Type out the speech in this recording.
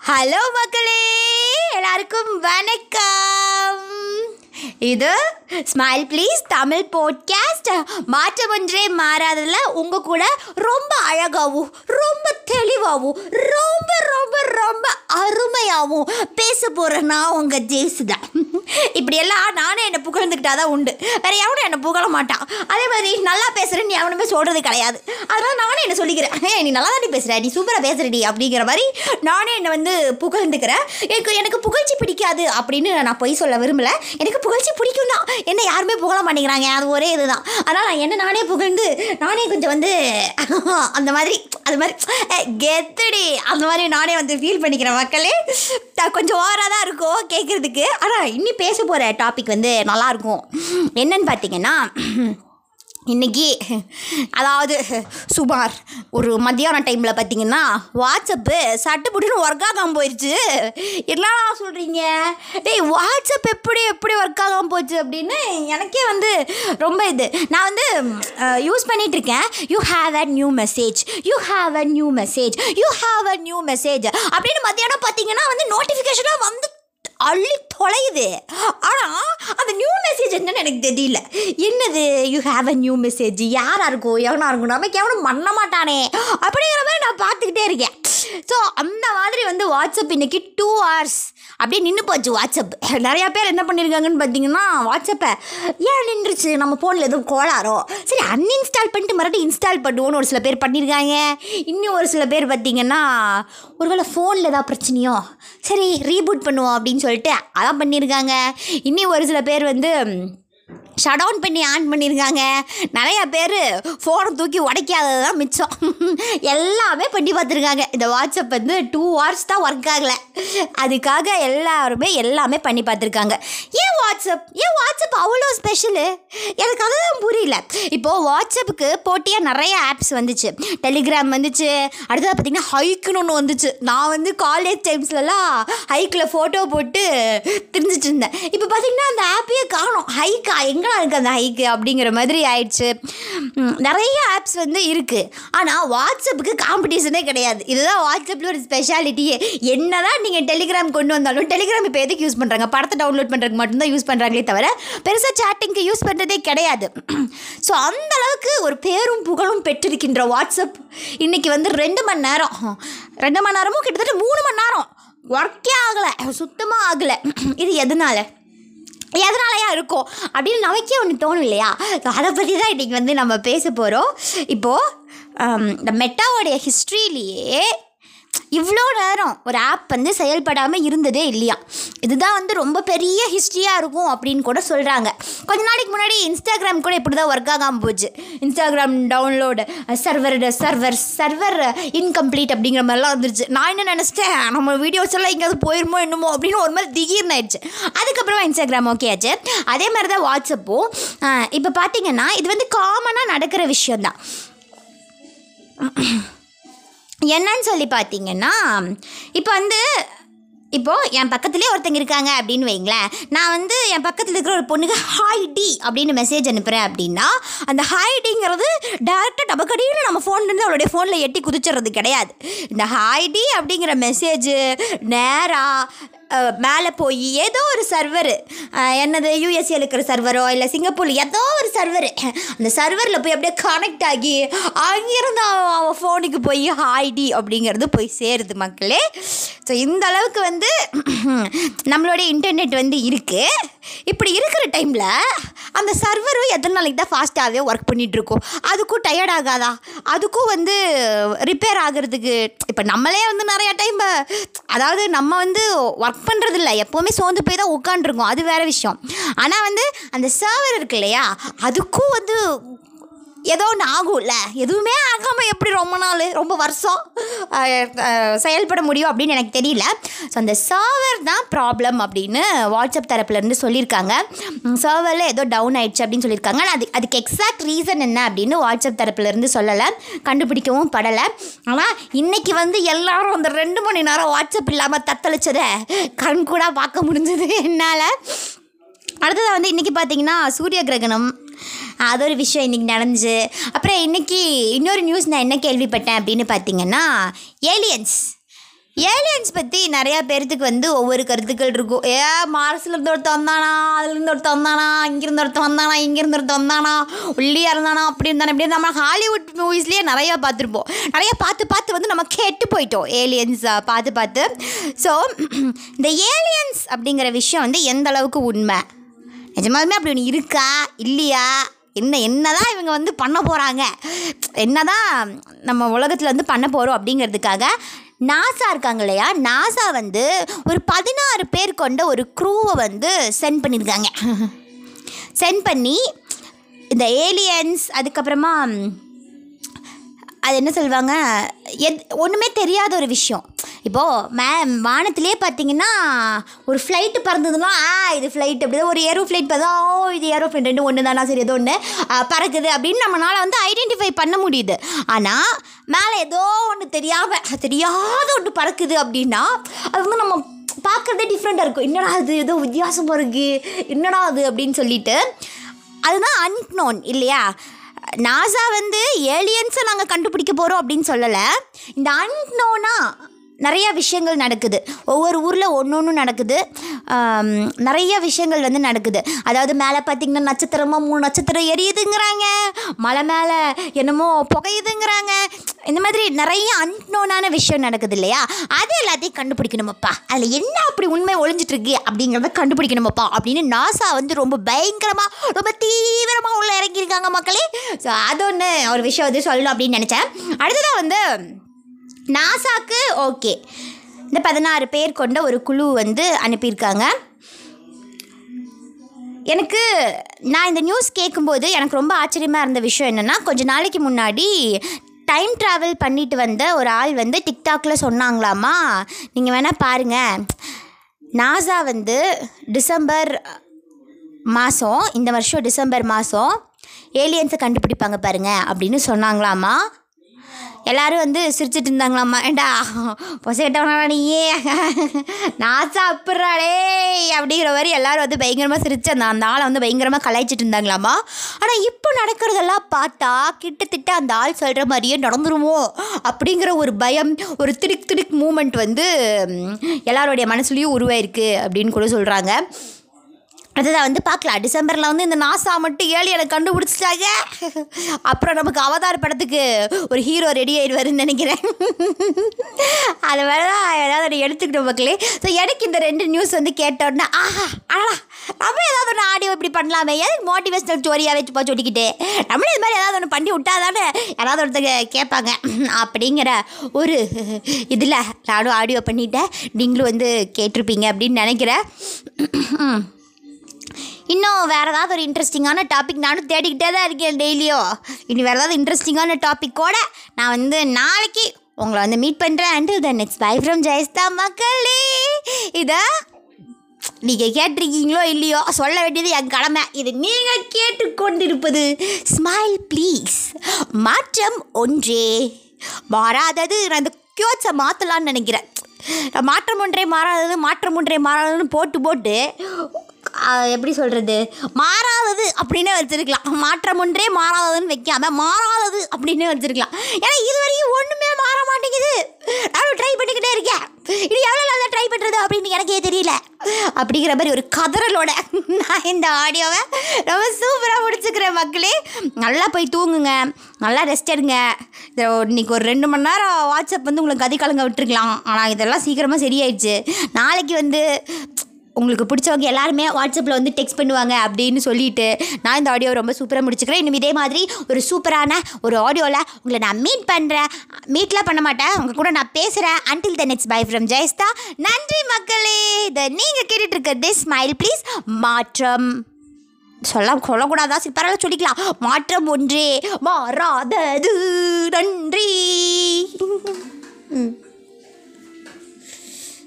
hello மக்களே எல்லாருக்கும் வணக்கம் இது ஸ்மைல் ப்ளீஸ் தமிழ் போட்காஸ்ட் மாற்றம் ஒன்றே மாறாததில் உங்கள் கூட ரொம்ப அழகாகவும் ரொம்ப தெளிவாகவும் ரொம்ப ரொம்ப ரொம்ப அருமையாகவும் பேச போகிற நான் உங்கள் ஜேசு தான் இப்படியெல்லாம் நானே என்னை புகழ்ந்துக்கிட்டா தான் உண்டு வேற எவனும் என்னை புகழ மாட்டான் அதே மாதிரி நல்லா பேசுகிறேன்னு நீ எவனுமே சொல்கிறது கிடையாது அதனால் நானே என்ன சொல்லிக்கிறேன் ஏய் நீ நல்லா தாண்டி பேசுகிற நீ சூப்பராக பேசுகிறடி அப்படிங்கிற மாதிரி நானே என்னை வந்து புகழ்ந்துக்கிறேன் எனக்கு எனக்கு புகழ்ச்சி பிடிக்காது அப்படின்னு நான் பொய் சொல்ல விரும்பல எனக்கு புகழ்ச்சி பிடிக்கும் தான் என்ன யாருமே புகழ மாட்டேங்கிறாங்க அது ஒரே இதுதான் அதனால் நான் என்ன நானே புகழ்ந்து நானே கொஞ்சம் வந்து அந்த மாதிரி அது மாதிரி அஹ், கெத்துடி அந்த மாதிரி நானே வந்து ஃபீல் பண்ணிக்கிறேன் மக்களே த- கொஞ்சம் ஓவராக தான் இருக்கும் கேட்குறதுக்கு ஆனால் இன்னி பேச போகிற டாபிக் வந்து நல்லாயிருக்கும் என்னன்னு பார்த்தீங்கன்னா இன்னைக்கு அதாவது சுமார் ஒரு மத்தியான டைமில் பார்த்தீங்கன்னா வாட்ஸ்அப்பு சட்டுப்புட்டுன்னு ஒர்க் ஆகாமல் போயிடுச்சு என்னடா சொல்கிறீங்க டேய் வாட்ஸ்அப் எப்படி எப்படி ஒர்க் ஆகாமல் போச்சு அப்படின்னு எனக்கே வந்து ரொம்ப இது நான் வந்து யூஸ் பண்ணிட்டு இருக்கேன் you have a new message you have a new message you have a new message அப்படின்னு மத்தியானம் பார்த்தீங்கன்னா வந்து நோட்டிஃபிகேஷனாக வந்து அள்ளி தொலையுது ஆனால் அந்த நியூ மெசேஜ் என்னன்னு எனக்கு தெரியல என்னது you have a new message யாராக இருக்கும் எவனா இருக்கும் நமக்கு எவனும் பண்ண மாட்டானே அப்படிங்கிற மாதிரி நான் பார்த்துக்கிட்டே இருக்கேன் ஸோ அந்த மாதிரி வந்து வாட்ஸ்அப் இன்னைக்கு டூ ஹவர்ஸ் அப்படியே நின்று போச்சு வாட்ஸ்அப் நிறையா பேர் என்ன பண்ணியிருக்காங்கன்னு பார்த்தீங்கன்னா வாட்ஸ்அப்பை ஏன் நின்றுச்சு நம்ம ஃபோனில் எதுவும் கோளாரோ சரி அன்இன்ஸ்டால் பண்ணிட்டு மறுபடியும் இன்ஸ்டால் பண்ணுவோன்னு ஒரு சில பேர் பண்ணியிருக்காங்க இன்னும் ஒரு சில பேர் பார்த்தீங்கன்னா ஒருவேளை ஃபோனில் ஏதாவது பிரச்சனையோ சரி ரீபூட் பண்ணுவோம் அப்படின்னு சொல்லிட்டு அதான் பண்ணியிருக்காங்க இன்னும் ஒரு சில பேர் வந்து ஷட் டவுன் பண்ணி ஆன் பண்ணியிருக்காங்க நிறையா பேர் ஃபோனை தூக்கி உடைக்காதது தான் மிச்சம் எல்லாமே பண்ணி பார்த்துருக்காங்க இந்த வாட்ஸ்அப் வந்து டூ ஹவர்ஸ் தான் ஒர்க் ஆகலை அதுக்காக எல்லாருமே எல்லாமே பண்ணி பார்த்துருக்காங்க ஏன் வாட்ஸ்அப் ஏன் வாட்ஸ்அப் அவ்வளோ ஸ்பெஷலு எனக்கு அதுதான் புரியல இப்போது வாட்ஸ்அப்புக்கு போட்டியாக நிறைய ஆப்ஸ் வந்துச்சு டெலிகிராம் வந்துச்சு அடுத்தது பார்த்திங்கன்னா ஹைக்குன்னு ஒன்று வந்துச்சு நான் வந்து காலேஜ் டைம்ஸ்லலாம் ஹைக்கில் ஃபோட்டோ போட்டு தெரிஞ்சிட்டு இருந்தேன் இப்போ பார்த்தீங்கன்னா அந்த ஆப்பையே காணும் ஹைக்கா எங்கடா இருக்குது அந்த ஹைக்கு அப்படிங்கிற மாதிரி ஆயிடுச்சு ம், நிறைய ஆப்ஸ் வந்து இருக்குது ஆனால் வாட்ஸ்அப்புக்கு காம்படிஷனே கிடையாது இதுதான் வாட்ஸ்அப்பில் ஒரு ஸ்பெஷாலிட்டியே என்னதான் நீங்கள் டெலிகிராம் கொண்டு வந்தாலும் டெலிகிராம் இப்போ எதுக்கு யூஸ் பண்ணுறாங்க படத்தை டவுன்லோட் பண்ணுறதுக்கு மட்டும்தான் யூஸ் பண்ணுறாங்களே தவிர பெருசாக சேட்டிங்க்கு யூஸ் பண்ணுறதே கிடையாது ஸோ அந்த அளவுக்கு ஒரு பேரும் புகழும் பெற்றிருக்கின்ற வாட்ஸ்அப் இன்னைக்கு வந்து ரெண்டு மணி நேரம் ரெண்டு மணி நேரமும் கிட்டத்தட்ட மூணு மணி நேரம் ஒர்க்கே ஆகலை சுத்தமாக ஆகலை இது எதனால எதனாலயா இருக்கும் அப்படின்னு நமக்கே ஒன்று தோணும் இல்லையா So, அதை பற்றி தான் இன்றைக்கி வந்து நம்ம பேச போகிறோம் இப்போது இந்த மெட்டாவோடைய ஹிஸ்ட்ரியிலேயே இவ்வளோ நேரம் ஒரு ஆப் வந்து செயல்படாமல் இருந்ததே இல்லையா இதுதான் வந்து ரொம்ப பெரிய ஹிஸ்ட்ரியாக இருக்கும் அப்படின்னு கூட சொல்கிறாங்க கொஞ்ச நாளைக்கு முன்னாடி இன்ஸ்டாகிராம் கூட இப்படி தான் ஒர்க் ஆகாமல் போச்சு Instagram download server server server incomplete அப்படிங்கிற மாதிரிலாம் வந்துருச்சு நான் என்ன நினச்சிட்டேன் நம்ம வீடியோஸ் எல்லாம் எங்கேயாவது போயிருமோ என்னமோ அப்படின்னு ஒரு மாதிரி திடீர்னு ஆயிடுச்சு அதுக்கப்புறமா இன்ஸ்டாகிராம் ஓகே ஆச்சு அதே மாதிரி தான் வாட்ஸ்அப்பும் இப்போ பார்த்தீங்கன்னா இது வந்து காமனாக நடக்கிற விஷயந்தான் என்னன்னு சொல்லி பார்த்தீங்கன்னா இப்போ வந்து இப்போது என் பக்கத்துலேயே ஒருத்தங்க இருக்காங்க அப்படின்னு வைங்களேன் நான் வந்து என் பக்கத்தில் இருக்கிற ஒரு பொண்ணுக்கு ஹாய் டி அப்படின்னு மெசேஜ் அனுப்புகிறேன் அப்படின்னா அந்த ஹாய் டிங்கிறது டேரெக்டாக டபக்கடின்னு நம்ம ஃபோன்லேருந்து அவளுடைய ஃபோனில் எட்டி குதிச்சிடுறது கிடையாது இந்த ஹாய் டி அப்படிங்கிற மெசேஜு நேராக மேலே போய் ஏதோ ஒரு சர்வர் என்னது யூஎஸ்ஏல இருக்கிற சர்வரோ இல்லை சிங்கப்பூரில் ஏதோ ஒரு சர்வர் அந்த சர்வரில் போய் அப்படியே கனெக்ட் ஆகி அங்கிருந்து அவ- அவ ஃபோனுக்கு போய் ஹாய்டி அப்படிங்கிறது போய் சேருது மக்களே ஸோ இந்த அளவுக்கு வந்து நம்மளுடைய இன்டர்நெட் வந்து இருக்குது இப்படி இருக்கிற டைமில் அந்த சர்வரும் எத்தனை நாளைக்கு தான் ஃபாஸ்ட்டாகவே ஒர்க் பண்ணிகிட்ருக்கோம் அதுக்கும் டயர்ட் ஆகாதா அதுக்கும் வந்து ரிப்பேர் ஆகிறதுக்கு இப்போ நம்மளே வந்து நிறையா டைம் அதாவது நம்ம வந்து ஒர்க் பண்ணுறது இல்லை எப்போவுமே சோர்ந்து போய் தான் உட்காண்ட்ருக்கோம் அது வேறு விஷயம் ஆனால் வந்து அந்த சர்வர் இருக்கு இல்லையா அதுக்கும் வந்து ஏதோ ஒன்று ஆகும்ல எதுவுமே ஆகாமல் எப்படி ரொம்ப நாள் ரொம்ப வருஷம் அஹ், அஹ், செயல்பட முடியும் அப்படின்னு எனக்கு தெரியல ஸோ அந்த சர்வர் தான் ப்ராப்ளம் அப்படின்னு வாட்ஸ்அப் தரப்புலேருந்து சொல்லியிருக்காங்க சர்வரில் ஏதோ டவுன் ஆயிடுச்சு அப்படின்னு சொல்லியிருக்காங்க ஆனால் அது அதுக்கு எக்ஸாக்ட் ரீசன் என்ன அப்படின்னு வாட்ஸ்அப் தரப்புலேருந்து சொல்லலை கண்டுபிடிக்கவும் படலை ஆனால் இன்னைக்கு வந்து எல்லாரும் அந்த ரெண்டு மணி நேரம் வாட்ஸ்அப் இல்லாமல் தத்தளிச்சதை கண் கூட பார்க்க முடிஞ்சது என்னால் அடுத்ததாக வந்து இன்றைக்கி பார்த்தீங்கன்னா சூரிய கிரகணம் அது ஒரு விஷயம் இன்றைக்கி நடந்துச்சு அப்புறம் இன்றைக்கி இன்னொரு நியூஸ் நான் என்ன கேள்விப்பட்டேன் அப்படின்னு பார்த்தீங்கன்னா ஏலியன்ஸ் ஏலியன்ஸ் பற்றி நிறையா பேர்த்துக்கு வந்து ஒவ்வொரு கருத்துக்கள் இருக்கும் ஏ மார்ஸ்லேருந்து ஒருத்தன் வந்தானா அதுலேருந்து ஒருத்தன் வந்தானா இங்கேருந்து ஒருத்தன் வந்தானா இங்கேருந்து ஒருத்தன் வந்தானா உள்ளியாக இருந்தானா அப்படி இருந்தானா இப்படி நம்ம ஹாலிவுட் மூவிஸ்லேயே நிறையா பார்த்துருப்போம் நிறையா பார்த்து பார்த்து வந்து நம்ம கெட்டு போயிட்டோம் ஏலியன்ஸ் பார்த்து பார்த்து ஸோ இந்த ஏலியன்ஸ் அப்படிங்கிற விஷயம் வந்து எந்த அளவுக்கு உண்மை நிஜமாலுமே அப்படி ஒன்று இருக்கா இல்லையா என்ன என்னதான் இவங்க வந்து பண்ண போகிறாங்க என்னதான் நம்ம உலகத்தில் வந்து பண்ண போகிறோம் அப்படிங்கிறதுக்காக நாசா இருக்காங்க இல்லையா நாசா வந்து ஒரு பதினாறு பேர் கொண்ட ஒரு க்ரூவை வந்து சென்ட் பண்ணியிருக்காங்க சென்ட் பண்ணி இந்த ஏலியன்ஸ் அதுக்கப்புறமா அது என்ன சொல்லுவாங்க எத் ஒன்றுமே தெரியாத ஒரு விஷயம் இப்போது மே வானத்திலே பார்த்தீங்கன்னா ஒரு ஃப்ளைட்டு பறந்ததுன்னா ஆ இது ஃப்ளைட் அப்படி ஒரு ஏரோ ஃப்ளைட் பார்த்தா ஓ இது ஏரோ ஃப்ளைட் ரெண்டு ஒன்று தானா சரி ஏதோ ஒன்று பறக்குது அப்படின்னு நம்மளால் வந்து ஐடென்டிஃபை பண்ண முடியுது ஆனால் மேலே ஏதோ ஒன்று தெரியாமல் தெரியாத ஒன்று பறக்குது அப்படின்னா அது வந்து நம்ம பார்க்குறதே டிஃப்ரெண்ட்டாக இருக்கும் என்னடா அது ஏதோ வித்தியாசமாக இருக்குது என்னடா அது அப்படின்னு சொல்லிட்டு அதுதான் அன்க்னோன் இல்லையா நாசா வந்து ஏலியன்ஸை நாங்கள் கண்டுபிடிக்க போகிறோம் அப்படின்னு சொல்லலை இந்த அன்க்னோனா நிறைய விஷயங்கள் நடக்குது ஒவ்வொரு ஊரில் ஒன்று ஒன்று நடக்குது ஆம், நிறைய விஷயங்கள் வந்து நடக்குது அதாவது மேலே பார்த்தீங்கன்னா நட்சத்திரமாக மூணு நட்சத்திரம் எரியுதுங்கிறாங்க மலை மேலே என்னமோ புகையுதுங்கிறாங்க இந்த மாதிரி நிறைய அன்நோனான விஷயம் நடக்குது இல்லையா அது எல்லாத்தையும் கண்டுபிடிக்கணுமப்பா அதில் என்ன அப்படி உண்மை ஒளிஞ்சிட்டு இருக்கு அப்படிங்கிறத கண்டுபிடிக்கணுமப்பா அப்படின்னு நாசா வந்து ரொம்ப பயங்கரமாக ரொம்ப தீவிரமாக உள்ள இறங்கியிருக்காங்க மக்களே ஸோ அது ஒன்று ஒரு விஷயம் வந்து சொல்லணும் அப்படின்னு நினச்சேன் அடுத்ததாக வந்து நாசாக்கு ஓகே இந்த பதினாறு பேர் கொண்ட ஒரு குழு வந்து அனுப்பியிருக்காங்க எனக்கு நான் இந்த நியூஸ் கேட்கும்போது எனக்கு ரொம்ப ஆச்சரியமாக இருந்த விஷயம் என்னென்னா கொஞ்ச நாளைக்கு முன்னாடி டைம் ட்ராவல் பண்ணிட்டு வந்த ஒரு ஆள் வந்து டிக்டாக்ல சொன்னாங்களாமா நீங்கள் வேணால் பாருங்கள் நாசா வந்து டிசம்பர் மாதம் இந்த வருஷம் டிசம்பர் மாதம் ஏலியன்ஸை கண்டுபிடிப்பாங்க பாருங்க அப்படின்னு சொன்னாங்களாமா எல்லாரும் வந்து சிரிச்சிட்டு இருந்தாங்களாம்மா ஏண்டா பொசைட்டவனா நீயே நாசா அப்புறாளே அப்படிங்கிற மாதிரி எல்லாரும் வந்து பயங்கரமாக சிரிச்சு அந்த அந்த ஆளை வந்து பயங்கரமாக கலாய்ச்சிட்டு இருந்தாங்களாமா ஆனால் இப்போ நடக்கிறதெல்லாம் பார்த்தா கிட்டத்தட்ட அந்த ஆள் சொல்கிற மாதிரியே நடந்துருமோ அப்படிங்கிற ஒரு பயம் ஒரு திடுக் திடுக் மூமெண்ட் வந்து ம், எல்லாருடைய மனசுலேயும் உருவாயிருக்கு அப்படின்னு கூட சொல்கிறாங்க அதுதான் வந்து பார்க்கலாம் டிசம்பரில் வந்து இந்த நாசா மட்டும் ஏலியனை கண்டுபிடிச்சிட்டாங்க அப்புறம் நமக்கு அவதார் படத்துக்கு ஒரு ஹீரோ ரெடி ஆயிடுவாருன்னு நினைக்கிறேன் அது வேறு தான் ஏதாவது ஒன்று எடுத்துக்கிட்டோம் மக்களே ஸோ எனக்கு இந்த ரெண்டு நியூஸ் வந்து கேட்டோன்னா ஆஹா ஆடா நம்ம ஏதாவது ஒன்று ஆடியோ இப்படி பண்ணலாமே எதுக்கு மோட்டிவேஷனல் ஸ்டோரியாக வச்சு போ சொல்லிக்கிட்டு நம்மளும் இது மாதிரி ஏதாவது ஒன்று பண்ணி விட்டா தானே யாராவது ஒருத்தங்க கேட்பாங்க அப்படிங்கிற ஒரு இதில் நானும் ஆடியோ பண்ணிட்டேன் நீங்களும் வந்து கேட்டிருப்பீங்க அப்படின்னு நினைக்கிறேன் இன்னும் வேறு ஏதாவது ஒரு இன்ட்ரெஸ்டிங்கான டாபிக் நானும் தேடிக்கிட்டே தான் இருக்கேன் டெய்லியும் இனி வேறு ஏதாவது இன்ட்ரெஸ்டிங்கான டாப்பிக்கோட நான் வந்து நாளைக்கு உங்களை வந்து மீட் பண்ணுறேன் until the next bye from Jayastha மக்களே இதை நீங்கள் கேட்டிருக்கீங்களோ இல்லையோ சொல்ல வேண்டியது என் கடமை இது நீங்கள் கேட்டுக்கொண்டிருப்பது ஸ்மைல் ப்ளீஸ் மாற்றம் ஒன்றே மாறாதது நான் இந்த கியோட்ஸை மாற்றலான்னு நினைக்கிறேன் நான் மாற்றம் ஒன்றே மாறாதது மாற்றம் ஒன்றே மாறாததுன்னு போட்டு போட்டு ஆஹ், எப்படி சொல்கிறது மாறாதது அப்படின்னு வச்சுருக்கலாம் மாற்றம் ஒன்றே மாறாததுன்னு வைக்காம மாறாதது அப்படின்னு வச்சுருக்கலாம் ஏன்னா இது வரைக்கும் ஒன்றுமே மாற மாட்டேங்குது நானும் ட்ரை பண்ணிக்கிட்டே இருக்கேன் இது எவ்வளோ நல்லா ட்ரை பண்ணுறது அப்படின்னு எனக்கே தெரியல அப்படிங்கிற மாதிரி ஒரு கதறலோட நான் இந்த ஆடியோவை ரொம்ப சூப்பராக முடிச்சுக்கிறேன் மக்களே நல்லா போய் தூங்குங்க நல்லா ரெஸ்ட் எடுங்க இந்த ஒரு- இன்னைக்கு ஒரு ரெண்டு மணி நேரம் வாட்ஸ்அப் வந்து உங்களுக்கு கதி கலங்க விட்டுருக்கலாம் ஆனால் இதெல்லாம் சீக்கிரமாக சரியாயிடுச்சு நாளைக்கு வந்து உங்களுக்கு பிடிச்சவங்க எல்லாருமே வாட்ஸ்அப்பில் வந்து டெக்ஸ்ட் பண்ணுவாங்க அப்படின்னு சொல்லிட்டு நான் இந்த ஆடியோ ரொம்ப சூப்பராக முடிச்சுக்கிறேன் இன்னும் இதே மாதிரி ஒரு சூப்பரான ஒரு ஆடியோவில் உங்களை நான் மீட் பண்ணுறேன் மீட்லாம் பண்ண மாட்டேன் உங்கள் கூட நான் பேசுகிறேன் until the next bye from Jayastha நன்றி மக்களே இதை நீங்கள் கேட்டுட்டு இருக்கிறது ஸ்மைல் ப்ளீஸ் மாற்றம் சொல்ல சொல்லக்கூடாதா சரி பரவாயில்ல சொல்லிக்கலாம் மாற்றம் ஒன்றே மாறாதது நன்றி ம்